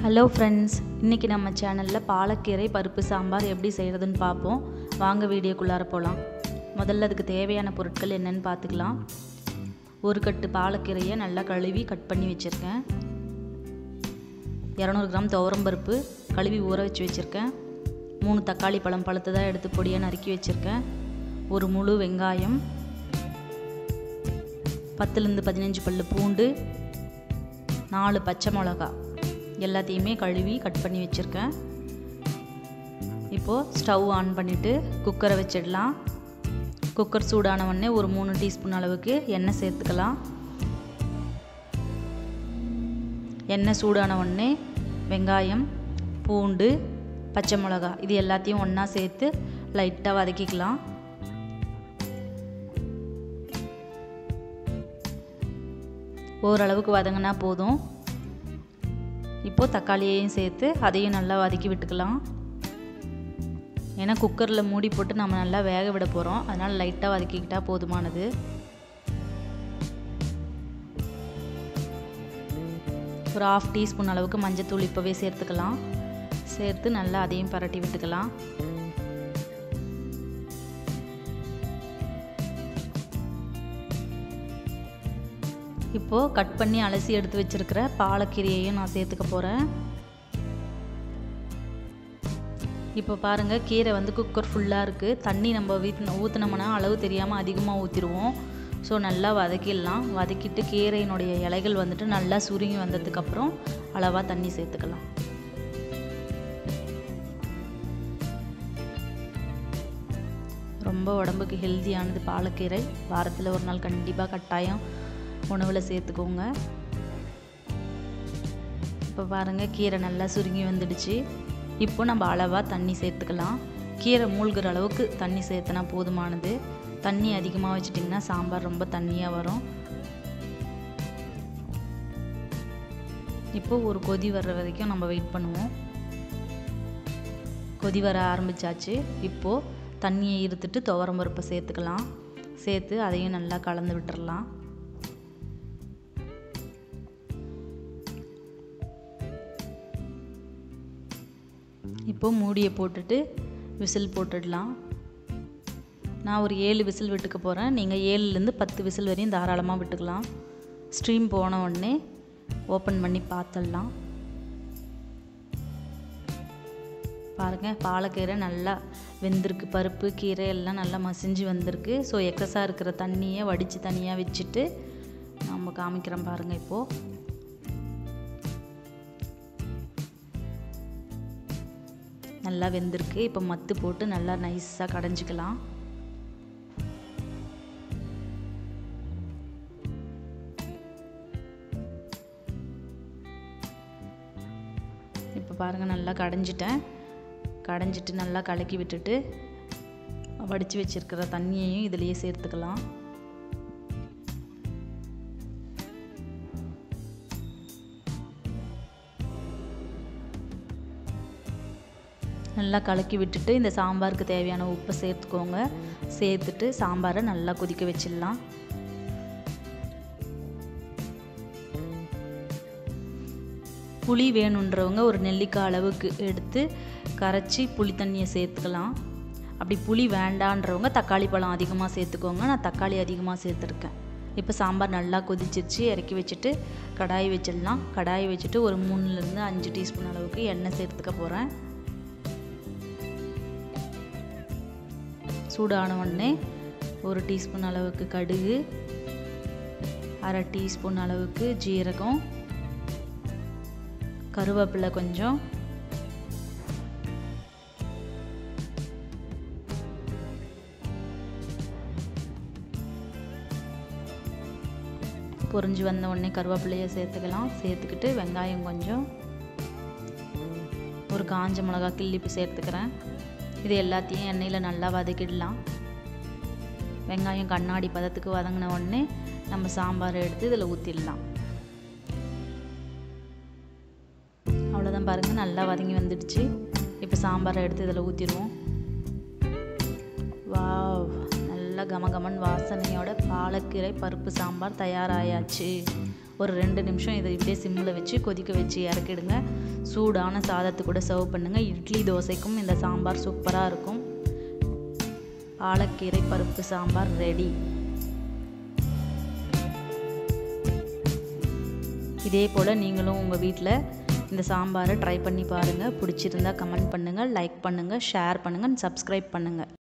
hello friends இன்றைக்கி நம்ம சேனலில் பாலக்கீரை பருப்பு சாம்பார் எப்படி செய்கிறதுன்னு பார்ப்போம் வாங்க வீடியோக்குள்ளார போகலாம் முதல்ல அதுக்கு தேவையான பொருட்கள் என்னென்னு பார்த்துக்கலாம் ஒரு கட்டு பாலக்கீரையை நல்லா கழுவி கட் பண்ணி வச்சுருக்கேன் இரநூறு கிராம் துவரம்பருப்பு கழுவி ஊற வச்சு வச்சுருக்கேன் மூணு தக்காளி பழம் பழத்தை எடுத்து பொடியாக நறுக்கி வச்சுருக்கேன் ஒரு முழு வெங்காயம் பத்துலேருந்து பதினஞ்சு பல்லு பூண்டு நாலு பச்சை மிளகா எல்லாத்தையுமே கழுவி கட் பண்ணி வச்சுருக்கேன் இப்போது ஸ்டவ் ஆன் பண்ணிவிட்டு குக்கரை வச்சிடலாம் குக்கர் சூடான உடனே ஒரு மூணு டீஸ்பூன் அளவுக்கு எண்ணெய் சேர்த்துக்கலாம் எண்ணெய் சூடான உடனே வெங்காயம் பூண்டு பச்சை மிளகா இது எல்லாத்தையும் ஒன்றா சேர்த்து லைட்டாக வதக்கிக்கலாம் ஓரளவுக்கு வதங்கினா போதும் இப்போது தக்காளியையும் சேர்த்து அதையும் நல்லா வதக்கி விட்டுக்கலாம் ஏன்னா குக்கரில் மூடி போட்டு நம்ம நல்லா வேக விட போகிறோம் அதனால் லைட்டாக வதக்கிக்கிட்டால் போதுமானது ஒரு ஆஃப் டீஸ்பூன் அளவுக்கு மஞ்சத்தூள் இப்போவே சேர்த்துக்கலாம் சேர்த்து நல்லா அதையும் பரட்டி விட்டுக்கலாம் இப்போது கட் பண்ணி அலசி எடுத்து வச்சுருக்கிற பாலக்கீரையையும் நான் சேர்த்துக்க போகிறேன் இப்போ பாருங்கள் கீரை வந்து குக்கர் ஃபுல்லாக இருக்குது தண்ணி நம்ம வீட் ஊற்றினோம்னா அளவு தெரியாமல் அதிகமாக ஊற்றிடுவோம் ஸோ நல்லா வதக்கிடலாம் வதக்கிட்டு கீரையினுடைய இலைகள் வந்துட்டு நல்லா சுருங்கி வந்ததுக்கப்புறம் அளவாக தண்ணி சேர்த்துக்கலாம் ரொம்ப உடம்புக்கு ஹெல்த்தியானது பாலக்கீரை வாரத்தில் ஒரு நாள் கண்டிப்பாக கட்டாயம் உணவில் சேர்த்துக்கோங்க இப்போ பாருங்கள் கீரை நல்லா சுருங்கி வந்துடுச்சு இப்போ நம்ம அளவாக தண்ணி சேர்த்துக்கலாம் கீரை மூழ்கிற அளவுக்கு தண்ணி சேர்த்துனா போதுமானது தண்ணி அதிகமாக வச்சிட்டிங்கன்னா சாம்பார் ரொம்ப தண்ணியாக வரும் இப்போ ஒரு கொதி வர்ற வரைக்கும் நம்ம வெயிட் பண்ணுவோம் கொதி வர ஆரம்பித்தாச்சு இப்போது தண்ணியை இருத்துட்டு துவரம் பருப்பை சேர்த்துக்கலாம் சேர்த்து அதையும் நல்லா கலந்து விட்டுறலாம் இப்போது மூடியை போட்டுட்டு விசில் போட்டுடலாம் நான் ஒரு ஏழு விசில் விட்டுக்க போகிறேன் நீங்கள் ஏழுலேருந்து பத்து விசில் வரையும் தாராளமாக விட்டுக்கலாம் ஸ்ட்ரீம் போன உடனே ஓப்பன் பண்ணி பார்த்துடலாம் பாருங்கள் பாலக்கீரை நல்லா வெந்திருக்கு பருப்பு கீரை எல்லாம் நல்லா மசிஞ்சு வந்திருக்கு ஸோ எக்ஸஸாக இருக்கிற தண்ணியை வடித்து தனியாக வச்சுட்டு நம்ம காமிக்கிறோம் பாருங்கள் இப்போது நல்லா வெந்திருக்கு இப்போ மத்து போட்டு நல்லா நைஸாக கடைஞ்சிக்கலாம் இப்போ பாருங்கள் நல்லா கடைஞ்சிட்டேன் கடைஞ்சிட்டு நல்லா கலக்கி விட்டுட்டு வடித்து வச்சுருக்கிற தண்ணியையும் இதிலையே சேர்த்துக்கலாம் நல்லா கலக்கி விட்டுட்டு இந்த சாம்பாருக்கு தேவையான உப்பை சேர்த்துக்கோங்க சேர்த்துட்டு சாம்பாரை நல்லா கொதிக்க வச்சிடலாம் புளி வேணுன்றவங்க ஒரு நெல்லிக்காய் அளவுக்கு எடுத்து கரைச்சி புளி தண்ணியை சேர்த்துக்கலாம் அப்படி புளி வேண்டான்றவங்க தக்காளி பழம் அதிகமாக சேர்த்துக்கோங்க நான் தக்காளி அதிகமாக சேர்த்துருக்கேன் இப்போ சாம்பார் நல்லா கொதிச்சிருச்சு இறக்கி வச்சுட்டு கடாய் வச்சிடலாம் கடாய் வச்சுட்டு ஒரு மூணுலேருந்து அஞ்சு டீஸ்பூன் அளவுக்கு எண்ணெய் சேர்த்துக்க போகிறேன் சூடான உடனே ஒரு டீஸ்பூன் அளவுக்கு கடுகு அரை டீஸ்பூன் அளவுக்கு ஜீரகம் கருவேப்பிலை கொஞ்சம் பொறிஞ்சு வந்த உடனே கருவேப்பிலையை சேர்த்துக்கலாம் சேர்த்துக்கிட்டு வெங்காயம் கொஞ்சம் ஒரு காஞ்ச மிளகா கிள்ளிப்பு சேர்த்துக்கிறேன் இது எல்லாத்தையும் எண்ணெயில் நல்லா வதக்கிடலாம் வெங்காயம் கண்ணாடி பதத்துக்கு வதங்கின உடனே நம்ம சாம்பார் எடுத்து இதில் ஊற்றிடலாம் அவ்வளோதான் பாருங்கள் நல்லா வதங்கி வந்துடுச்சு இப்போ சாம்பாரை எடுத்து இதில் ஊற்றிடுவோம் வாவ் நல்ல கமகமன் வாசனையோட பாலக்கீரை பருப்பு சாம்பார் தயாராயாச்சு ஒரு ரெண்டு நிமிஷம் இதை இப்படியே சிம்மில் வச்சு கொதிக்க வச்சு இறக்கிடுங்க சூடான சாதத்து கூட சர்வ் பண்ணுங்கள் இட்லி தோசைக்கும் இந்த சாம்பார் சூப்பராக இருக்கும் பாலக்கீரை பருப்பு சாம்பார் ரெடி இதே போல் நீங்களும் உங்கள் வீட்டில் இந்த சாம்பாரை ட்ரை பண்ணி பாருங்கள் பிடிச்சிருந்தா கமெண்ட் பண்ணுங்கள் லைக் பண்ணுங்கள் ஷேர் பண்ணுங்கள் சப்ஸ்கிரைப் பண்ணுங்கள்